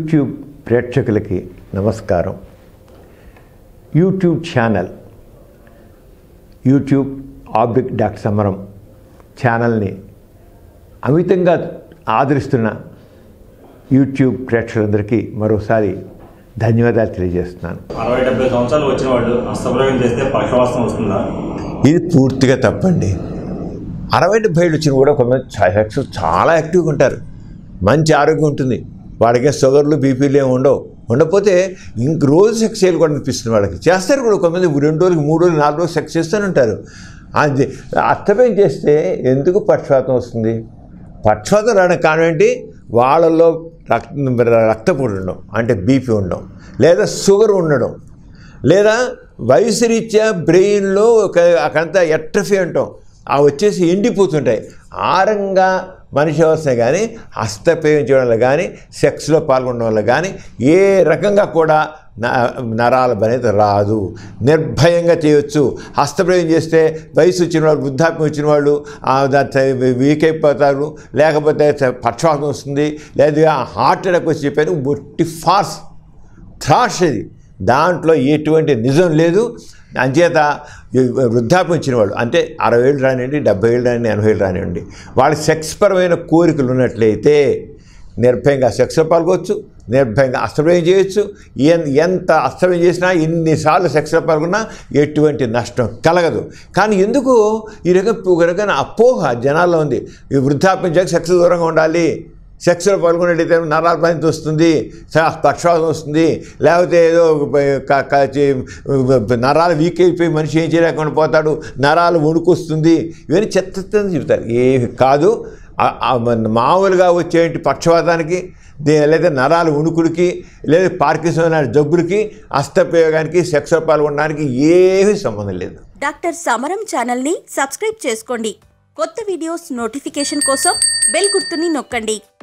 YouTube ప్రేక్షకులకి నమస్కారం YouTube channel YouTube ఆబ్లిక్ డాక్టర్ సమరం ఛానల్ని అమితంగా ఆదరిస్తున్న యూట్యూబ్ ప్రేక్షకులందరికీ మరోసారి ధన్యవాదాలు తెలియజేస్తున్నాను అరవై డెబ్బై సంవత్సరాలు వచ్చిన వాళ్ళు అస్తప్రయోగం చేస్తే పక్షవాతం వస్తుందా ఇది పూర్తిగా తప్పండి అరవై డెబ్బై ఏళ్ళు వచ్చిన కూడా కొంతమంది సెక్స్ చాలా యాక్టివ్గా ఉంటారు మంచి ఆరోగ్యం ఉంటుంది వాళ్ళకి షుగర్లు బీపీలు ఏమి ఉండవు ఉండకపోతే ఇంక రోజు సెక్స్ చేయాలి కూడా అనిపిస్తుంది వాళ్ళకి చేస్తారు కూడా కొంతమంది రెండు రోజులకి మూడు రోజులు నాలుగు రోజులు సెక్స్ చేస్తూనే ఉంటారు అది అర్థమేం చేస్తే ఎందుకు పక్షపాతం వస్తుంది పక్షపాతం రావడానికి కారణం ఏంటి వాళ్ళల్లో రక్త రక్తపోటు ఉండడం అంటే బీపీ ఉండడం లేదా షుగర్ ఉండడం లేదా వయసు రీత్యా బ్రెయిన్లో ఒక అక్కడంతా ఎట్రఫీ అంటాం ఆ వచ్చేసి ఎండిపోతుంటాయి ఆరంగా మనిషి అవసరం కానీ హస్తప్రయోగం చేయడం వల్ల కానీ సెక్స్లో పాల్గొనడం వల్ల కానీ ఏ రకంగా కూడా న- నరాల అనేది రాదు నిర్భయంగా చేయొచ్చు హస్తప్రయోగం చేస్తే వయసు వచ్చిన వాళ్ళు వృద్ధాప్యం వచ్చిన వాళ్ళు ఆ దా- వీక్ అయిపోతారు లేకపోతే పక్షవాతం వస్తుంది లేదా హార్ట్ అటాక్ వచ్చి చెప్పారు ఒట్టి ఫార్స్ థ్రాష్ ఇది దాంట్లో ఎటువంటి నిజం లేదు అంచేత ఈ వృద్ధాప్యం వచ్చిన వాళ్ళు అంటే అరవై ఏళ్ళు రానివ్వండి డెబ్బై ఏళ్ళు రాని ఎనభై ఏళ్ళు రానివ్వండి వాళ్ళకి సెక్స్ పరమైన కోరికలు ఉన్నట్లయితే నిర్భయంగా సెక్స్లో పాల్గొచ్చు నిర్భయంగా అస్తమయం చేయొచ్చు ఎన్- ఎంత అస్తమయం చేసినా ఎన్నిసార్లు సెక్స్లో పాల్గొన్నా ఎటువంటి నష్టం కలగదు కానీ ఎందుకు ఈ రకం ఒక రకమైన అపోహ జనాల్లో ఉంది ఈ వృద్ధాప్యం చేసి సెక్స్ దూరంగా ఉండాలి సెక్స్లో పాల్గొనేటైతే నరాల పని వస్తుంది స- పక్షవాతం వస్తుంది లేకపోతే ఏదో క- క- చే- నరాలు వీక్ అయిపోయి మనిషి ఏం చేయలేకుండా పోతాడు నరాలు వణుకొస్తుంది ఇవన్నీ చెత్త చెత్తని చెబుతారు ఏమి కాదు ఆ- ఆ మన మామూలుగా వచ్చేటి పక్షవాతానికి దే- లేదా నరాల ఉణుకుడికి లేదా పార్కిన్సన్ లాంటి జబ్బులకి అస్తప్రయోగానికి సెక్స్లో పాల్గొనడానికి ఏమీ సంబంధం లేదు డాక్టర్ సమరం ఛానల్ని సబ్స్క్రైబ్ చేసుకోండి కొత్త వీడియోస్ నోటిఫికేషన్ కోసం బెల్ గుర్తుని నొక్కండి